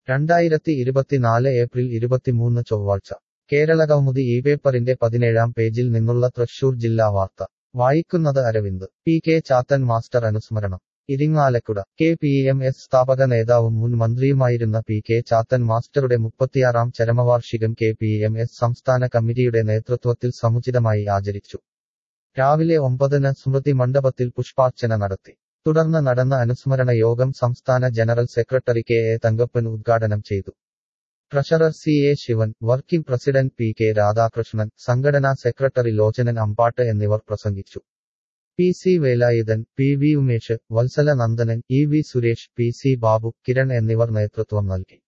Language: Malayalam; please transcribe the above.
രണ്ടായിരത്തി ഇരുപത്തിനാല് ഏപ്രിൽ ഇരുപത്തിമൂന്ന് ചൊവ്വാഴ്ച കേരള കൗമുദി ഈ പേപ്പറിന്റെ പതിനേഴാം പേജിൽ നിന്നുള്ള തൃശൂർ ജില്ലാ വാർത്ത വായിക്കുന്നത് Aravind P K Chathan master അനുസ്മരണം Irinjalakuda K P M S സ്ഥാപക നേതാവും മുൻ മന്ത്രിയുമായിരുന്ന പി കെ ചാത്തൻ മാസ്റ്ററുടെ മുപ്പത്തിയാറാം ചരമവാർഷികം കെ പി എം എസ് സംസ്ഥാന കമ്മിറ്റിയുടെ നേതൃത്വത്തിൽ സമുചിതമായി ആചരിച്ചു രാവിലെ ഒമ്പതിന് സ്മൃതി മണ്ഡപത്തിൽ പുഷ്പാർച്ചന നടത്തി തുടർന്ന് നടന്ന അനുസ്മരണ യോഗം സംസ്ഥാന general secretary K A Thankappan ഉദ്ഘാടനം ചെയ്തു treasurer C A Sivan working president P K Radhakrishnan സംഘടനാ സെക്രട്ടറി ലോചനൻ അമ്പാട്ട് എന്നിവർ പ്രസംഗിച്ചു P C Velayudhan P V Umesh Vatsala Nandanan E V Suresh P C Babu Kiran എന്നിവർ നേതൃത്വം നൽകി